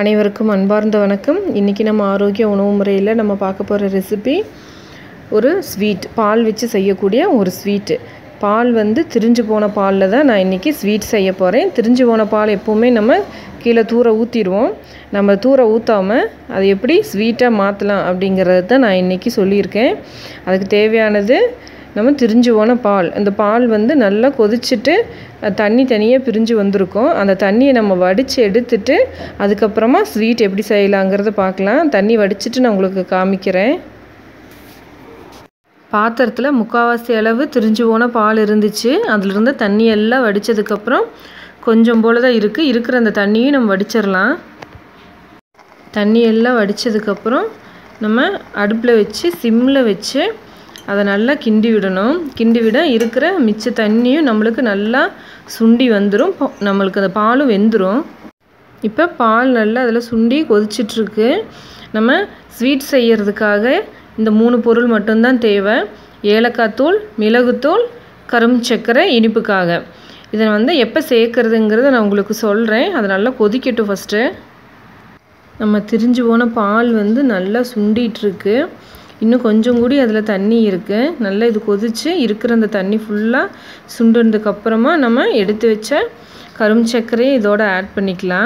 அனைவருக்கும் அன்பார்ந்த வணக்கம் இன்றைக்கி நம்ம ஆரோக்கிய உணவு முறையில் நம்ம பார்க்க போகிற ரெசிபி ஒரு ஸ்வீட் பால் வச்சு செய்யக்கூடிய ஒரு ஸ்வீட்டு பால் வந்து திரிஞ்சு போன பாலில் தான் நான் இன்றைக்கி ஸ்வீட் செய்ய போகிறேன் திரிஞ்சு போன பால் எப்போவுமே நம்ம கீழே தூர ஊற்றிடுவோம் நம்ம தூர ஊற்றாமல் அதை எப்படி ஸ்வீட்டாக மாற்றலாம் அப்படிங்கிறது தான் நான் இன்றைக்கி சொல்லியிருக்கேன் அதுக்கு தேவையானது நம்ம திரிஞ்சு போன பால் அந்த பால் வந்து நல்லா கொதிச்சுட்டு தண்ணி தனியாக பிரிஞ்சு வந்திருக்கும் அந்த தண்ணியை நம்ம வடித்து எடுத்துட்டு அதுக்கப்புறமா ஸ்வீட் எப்படி செய்யலாங்கிறத பார்க்கலாம் தண்ணி வடிச்சிட்டு நான் உங்களுக்கு காமிக்கிறேன் பாத்திரத்தில் முக்கால்வாசி அளவு திரிஞ்சு போன பால் இருந்துச்சு அதிலிருந்து தண்ணி எல்லாம் வடித்ததுக்கப்புறம் கொஞ்சம் போல் தான் இருக்குது இருக்கிற அந்த தண்ணியும் நம்ம வடிச்சிடலாம் தண்ணி எல்லாம் வடித்ததுக்கப்புறம் நம்ம அடுப்பில் வச்சு சிம்மில் வச்சு அதை நல்லா கிண்டி விடணும் கிண்டி விட இருக்கிற மிச்ச தண்ணியும் நம்மளுக்கு நல்லா சுண்டி வந்துடும் நம்மளுக்கு அந்த பாலும் வெந்துடும் இப்போ பால் நல்லா அதில் சுண்டி கொதிச்சிட்ருக்கு நம்ம ஸ்வீட் செய்கிறதுக்காக இந்த மூணு பொருள் மட்டும்தான் தேவை ஏலக்காய் தூள் மிளகுத்தூள் கரும்பு சர்க்கரை இனிப்புக்காக இதை வந்து எப்போ சேர்க்குறதுங்கிறத நான் உங்களுக்கு சொல்கிறேன் அது நல்லா கொதிக்கட்டும் ஃபஸ்ட்டு நம்ம திரிஞ்சு போன பால் வந்து நல்லா சுண்டிகிட்ருக்கு இன்னும் கொஞ்சம் கூடி அதில் தண்ணி இருக்குது நல்லா இது கொதித்து இருக்கிற அந்த தண்ணி ஃபுல்லாக சுண்டுனதுக்கப்புறமா நம்ம எடுத்து வச்ச கரும்பு சர்க்கரையை இதோட ஆட் பண்ணிக்கலாம்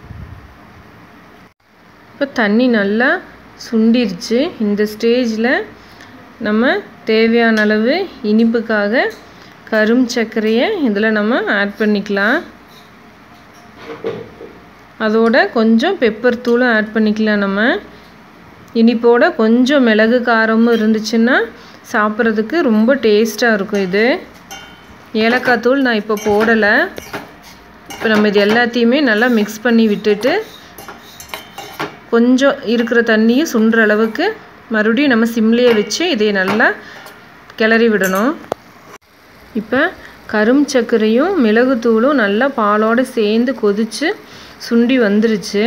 இப்போ தண்ணி நல்லா சுண்டிருச்சு இந்த ஸ்டேஜில் நம்ம தேவையான அளவு இனிப்புக்காக கரும் சர்க்கரையை இதில் நம்ம ஆட் பண்ணிக்கலாம் அதோட கொஞ்சம் பெப்பர் தூளும் ஆட் பண்ணிக்கலாம் நம்ம இனிப்போட கொஞ்சம் மிளகு காரமும் இருந்துச்சுன்னா சாப்பிட்றதுக்கு ரொம்ப டேஸ்ட்டாக இருக்கும் இது ஏலக்காய் தூள் நான் இப்போ போடலை இப்போ நம்ம இது எல்லாத்தையுமே நல்லா மிக்ஸ் பண்ணி விட்டுட்டு கொஞ்சம் இருக்கிற தண்ணியும் சுண்டுற அளவுக்கு மறுபடியும் நம்ம சிம்லேயே வச்சு இதை நல்லா கிளறி விடணும் இப்போ கரும் சர்க்கரையும் மிளகுத்தூளும் நல்லா பாலோடு சேர்ந்து கொதித்து சுண்டி வந்துருச்சு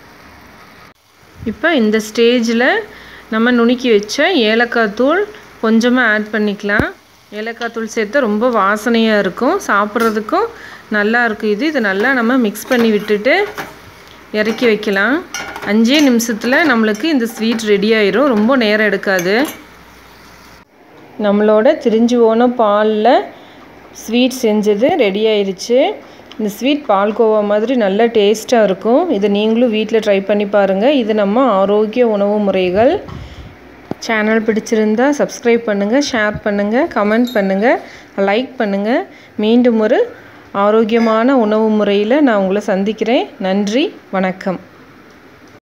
இப்போ இந்த ஸ்டேஜில் நம்ம நுணுக்கி வச்ச ஏலக்காய் தூள் கொஞ்சமாக ஆட் பண்ணிக்கலாம் ஏலக்காய் தூள் சேர்த்து ரொம்ப வாசனையாக இருக்கும் சாப்பிட்றதுக்கும் நல்லா இருக்கும் இது இதை நல்லா நம்ம மிக்ஸ் பண்ணி விட்டுட்டு இறக்கி வைக்கலாம் அஞ்சே நிமிஷத்தில் நம்மளுக்கு இந்த ஸ்வீட் ரெடி ஆயிரும் ரொம்ப நேரம் எடுக்காது நம்மளோட திரிஞ்சு போன பாலில் ஸ்வீட் செஞ்சது ரெடி ஆயிடுச்சு இந்த ஸ்வீட் பால்கோவா மாதிரி நல்ல டேஸ்ட்டாக இருக்கும் இதை நீங்களும் வீட்டில் ட்ரை பண்ணி பாருங்கள் இது நம்ம ஆரோக்கிய உணவு முறைகள் சேனல் பிடிச்சிருந்தா சப்ஸ்கிரைப் பண்ணுங்கள் ஷேர் பண்ணுங்கள் கமெண்ட் பண்ணுங்கள் லைக் பண்ணுங்கள் மீண்டும் ஒரு ஆரோக்கியமான உணவு முறையில் நான் உங்களை சந்திக்கிறேன் நன்றி வணக்கம்